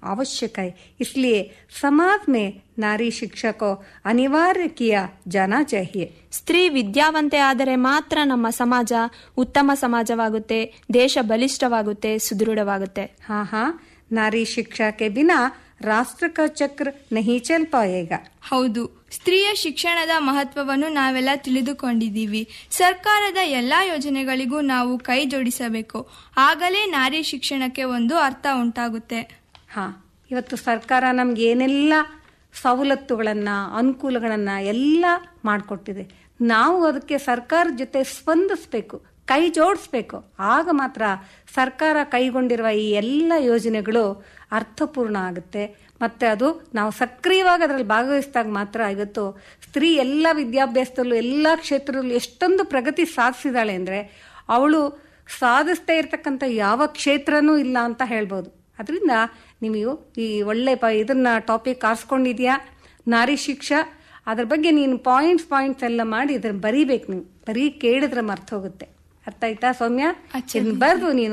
आवश्यक है इसलिए समाज में नारी शिक्षा को अनिवार्य किया जाना चाहिए ಸ್ತ್ರೀ ವಿದ್ಯಾವಂತೆ ಆದರೆ ಮಾತ್ರ ನಮ್ಮ ಸಮಾಜ ಉತ್ತಮ ಸಮಾಜವಾಗುತ್ತೆ ದೇಶ ಬಲಿಷ್ಠವಾಗುತ್ತೆ ಸುದೃಢವಾಗುತ್ತೆ हाँ हाँ नारी शिक्षा के बिना राष्ट्र का चक्र नहीं चल पाएगा ಹೌದು ಸ್ತ್ರೀಯ ಶಿಕ್ಷಣದ ಮಹತ್ವವನ್ನು ನಾವೆಲ್ಲ ತಿಳಿದುಕೊಂಡಿದ್ದೀವಿ ಸರ್ಕಾರದ ಎಲ್ಲಾ ಯೋಜನೆಗಳಿಗೂ ನಾವು ಕೈ ಜೋಡಿಸಬೇಕು ಆಗಲೇ ನಾರಿ ಶಿಕ್ಷಣಕ್ಕೆ ಒಂದು ಅರ್ಥ ಉಂಟಾಗುತ್ತೆ ಹಾ ಇವತ್ತು ಸರ್ಕಾರ ನಮ್ಗೆ ಏನೆಲ್ಲ ಸವಲತ್ತುಗಳನ್ನು ಅನುಕೂಲಗಳನ್ನು ಎಲ್ಲ ಮಾಡಿಕೊಟ್ಟಿದೆ ನಾವು ಅದಕ್ಕೆ ಸರ್ಕಾರದ ಜೊತೆ ಸ್ಪಂದಿಸಬೇಕು ಕೈ ಜೋಡಿಸ್ಬೇಕು ಆಗ ಮಾತ್ರ ಸರ್ಕಾರ ಕೈಗೊಂಡಿರುವ ಈ ಎಲ್ಲ ಯೋಜನೆಗಳು ಅರ್ಥಪೂರ್ಣ ಆಗುತ್ತೆ ಮತ್ತು ಅದು ನಾವು ಸಕ್ರಿಯವಾಗಿ ಅದರಲ್ಲಿ ಭಾಗವಹಿಸಿದಾಗ ಮಾತ್ರ ಇವತ್ತು ಸ್ತ್ರೀ ಎಲ್ಲ ವಿದ್ಯಾಭ್ಯಾಸದಲ್ಲೂ ಎಲ್ಲ ಕ್ಷೇತ್ರದಲ್ಲೂ ಎಷ್ಟೊಂದು ಪ್ರಗತಿ ಸಾಧಿಸಿದಾಳೆ ಅಂದರೆ ಅವಳು ಸಾಧಿಸ್ತಾ ಇರ್ತಕ್ಕಂಥ ಯಾವ ಕ್ಷೇತ್ರನೂ ಇಲ್ಲ ಅಂತ ಹೇಳ್ಬೋದು ಅದರಿಂದ ನೀವು ಈ ಒಳ್ಳೆ ಪ ಇದನ್ನ ಟಾಪಿಕ್ ಆರಿಸ್ಕೊಂಡಿದ್ಯಾ ನಾರಿ ಶಿಕ್ಷಾ ಅದ್ರ ಬಗ್ಗೆ ನೀನು ಪಾಯಿಂಟ್ಸ್ ಪಾಯಿಂಟ್ಸ್ ಎಲ್ಲ ಮಾಡಿ ಇದ್ರ ಬರೀಬೇಕು ನೀವು ಬರೀ ಕೇಳಿದ್ರೆ ಮರ್ತ ಹೋಗುತ್ತೆ ಅರ್ಥ ಆಯ್ತಾ ಸೌಮ್ಯ ಅಚ್ಚರಿ. ಇದನ್ನ ಬರೆದು ನೀನು